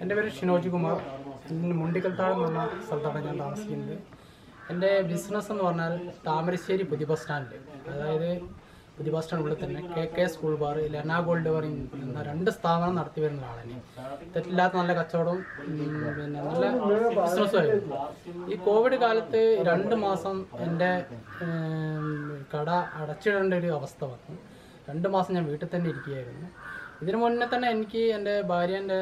എൻ്റെ പേര് ഷിനോജ് കുമാർ ഞാൻ മുണ്ടിക്കൽത്താഴ് എന്ന് പറഞ്ഞ സ്ഥലത്താണ് ഞാൻ താമസിക്കുന്നത് എൻ്റെ ബിസിനസ് എന്ന് പറഞ്ഞാൽ താമരശ്ശേരി പുതിയ ബസ് സ്റ്റാൻഡ് അതായത് പുതിയ ബസ് സ്റ്റാൻഡിനുള്ളിൽ തന്നെ K K school bar Lena gold bar എന്ന രണ്ട് സ്ഥാപനം നടത്തി വരുന്ന ആളാണ് തെറ്റില്ലാത്ത നല്ല കച്ചവടവും ഉം, പിന്നെ നല്ല ബിസിനസ്സും ആയിരുന്നു ഈ കോവിഡ് കാലത്ത് രണ്ട് മാസം എൻ്റെ ഉം, കട അടച്ചിടേണ്ട ഒരു അവസ്ഥ വന്നു രണ്ട് മാസം ഞാൻ വീട്ടിൽ തന്നെ ഇരിക്കുകയായിരുന്നു ഇതിനു മുന്നേ തന്നെ എനിക്ക് എൻ്റെ ഭാര്യേൻ്റെ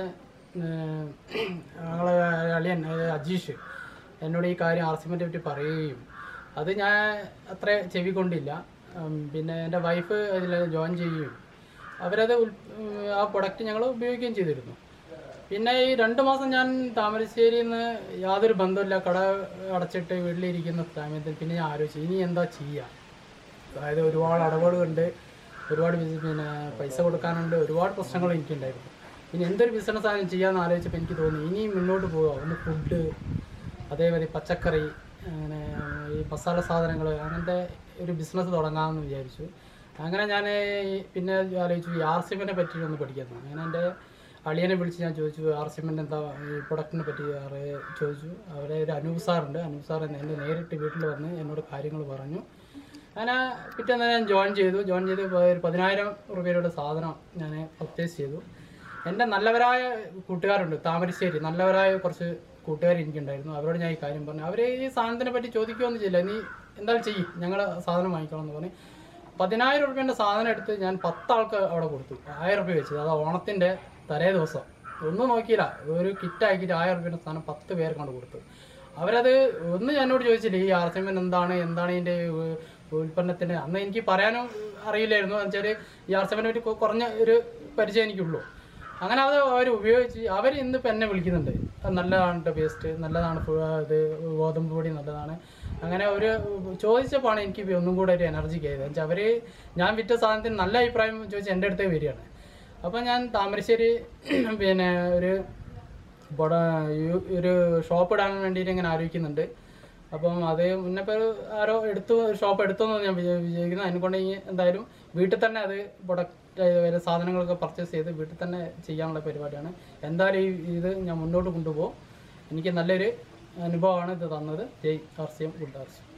ഞങ്ങളെ അളിയൻ അതായത് അജീഷ് എന്നോട് ഈ കാര്യം ആർസിമെൻറ്റ് പറ്റി പറയുകയും അത് ഞാൻ അത്ര ചെവി കൊണ്ടില്ല ഉം, പിന്നെ എൻ്റെ വൈഫ് അതിൽ ജോയിൻ ചെയ്യുകയും അവരത് ഉൽ- ഉം, ആ പ്രൊഡക്റ്റ് ഞങ്ങൾ ഉപയോഗിക്കുകയും ചെയ്തിരുന്നു പിന്നെ ഈ രണ്ട് മാസം ഞാൻ താമരശ്ശേരിയിൽ നിന്ന് യാതൊരു ബന്ധമില്ല കട അടച്ചിട്ട് വീട്ടിലിരിക്കുന്ന സമയത്ത് പിന്നെ ഞാൻ ആലോചിച്ചു ഇനി എന്താ ചെയ്യുക അതായത് ഒരുപാട് അടവുകളുണ്ട് ഒരുപാട് ബിസി- പിന്നെ പൈസ കൊടുക്കാനുണ്ട് ഒരുപാട് പ്രശ്നങ്ങൾ എനിക്കുണ്ടായിരുന്നു ഇനി എന്തൊരു ബിസിനസ് ആണ് ചെയ്യാമെന്ന് ആലോചിച്ചപ്പോൾ എനിക്ക് തോന്നി ഇനി മുന്നോട്ട് പോവുക ഒന്ന് ഫുഡ് അതേപോലെ പച്ചക്കറി അങ്ങനെ ഈ മസാല സാധനങ്ങൾ അങ്ങനത്തെ ഒരു ബിസിനസ് തുടങ്ങാമെന്ന് വിചാരിച്ചു അങ്ങനെ ഞാൻ പിന്നെ ആലോചിച്ചു ഈ ആർ സിമെൻറ്റിനെ പറ്റി ഒന്ന് പഠിക്കുന്നു അങ്ങനെ എൻ്റെ അളിയനെ വിളിച്ച് ഞാൻ ചോദിച്ചു ആർ സിമെൻ്റ് എന്താ ഈ പ്രൊഡക്റ്റിനെ പറ്റി അറിയ ചോദിച്ചു അവരെ ഒരു അനൂപ് സാറുണ്ട് അനൂപ് സാർ എൻ്റെ നേരിട്ട് വീട്ടിൽ വന്ന് എന്നോട് കാര്യങ്ങൾ പറഞ്ഞു അങ്ങനെ പിറ്റേന്ന് ഞാൻ ജോയിൻ ചെയ്തു ജോയിൻ ചെയ്ത് ഇപ്പൊ ഒരു പതിനായിരം രൂപയുടെ സാധനം ഞാൻ പർച്ചേസ് ചെയ്തു എൻ്റെ നല്ലവരായ കൂട്ടുകാരുണ്ട് താമരശ്ശേരി നല്ലവരായ കുറച്ച് കൂട്ടുകാർ എനിക്കുണ്ടായിരുന്നു അവരോട് ഞാൻ ഈ കാര്യം പറഞ്ഞു അവർ ഈ സാധനത്തിനെ പറ്റി ചോദിക്കുകയൊന്നും ചെയ്യില്ല നീ എന്തായാലും ചെയ്യും ഞങ്ങൾ സാധനം വാങ്ങിക്കണം എന്ന് പറഞ്ഞ് പതിനായിരം റുപ്യേൻ്റെ സാധനം എടുത്ത് ഞാൻ പത്താൾക്ക് അവിടെ കൊടുത്തു ആയിരം റുപ്യ വെച്ചത് അത് ഓണത്തിൻ്റെ തലേ ദിവസം ഒന്നും നോക്കിയില്ല ഒരു കിറ്റ് ആക്കിയിട്ട് ആയിരം റുപ്യേൻ്റെ സാധനം പത്ത് പേർക്ക് കൊണ്ട് കൊടുത്തു അവരത് ഒന്നും എന്നോട് ചോദിച്ചില്ല ഈ ആർസിമെന്റ് എന്താണ് എന്താണ് ഇതിന്റെ ഉ- ഉൽപ്പന്നത്തിന് അന്ന് എനിക്ക് പറയാനും അറിയില്ലായിരുന്നു എന്ന് വെച്ചാൽ ഈ ആർസിമെന്റിനെ പറ്റി കൊ- കുറഞ്ഞ ഒരു പരിചയം എനിക്കുള്ളൂ അങ്ങനെ അത് അവർ ഉപയോഗിച്ച് അവർ ഇന്നിപ്പോൾ എന്നെ വിളിക്കുന്നുണ്ട് അത് നല്ലതാണ് പേസ്റ്റ് നല്ലതാണ് ഫു- ഇത് ഗോതമ്പ് പൊടി നല്ലതാണ് അങ്ങനെ ഒരു ചോദിച്ചപ്പോഴാണ് എനിക്ക് ഇപ്പൊ ഒന്നും കൂടെ ഒരു എനർജി കയറിയത് വെച്ചാൽ അവർ ഞാൻ വിറ്റ സാധനത്തിന് നല്ല അഭിപ്രായം ചോദിച്ച് എൻ്റെ അടുത്തേ വരികയാണ് അപ്പോൾ ഞാൻ താമരശ്ശേരി പിന്നെ ഒരു ഇവിടെ ഈ- ഒരു ഷോപ്പ് ഇടാൻ വേണ്ടിയിട്ട് ഇങ്ങനെ ആലോചിക്കുന്നുണ്ട് അപ്പം അത് മുന്നപ്പോൾ ആരോ എടുത്തു ഷോപ്പ് എടുത്തെന്ന് ഞാൻ വിചാ- വിചാരിക്കുന്നു അതിനെക്കൊണ്ട് ഇനി എന്തായാലും വീട്ടിൽ തന്നെ അത് പ്രൊഡക്റ്റ് സാധനങ്ങളൊക്കെ പർച്ചേസ് ചെയ്ത് വീട്ടിൽ തന്നെ ചെയ്യാനുള്ള പരിപാടിയാണ് എന്തായാലും ഈ ഇത് ഞാൻ മുന്നോട്ട് കൊണ്ടുപോകും എനിക്ക് നല്ലൊരു അനുഭവമാണ് ഇത് തന്നത് Jai R C M good R C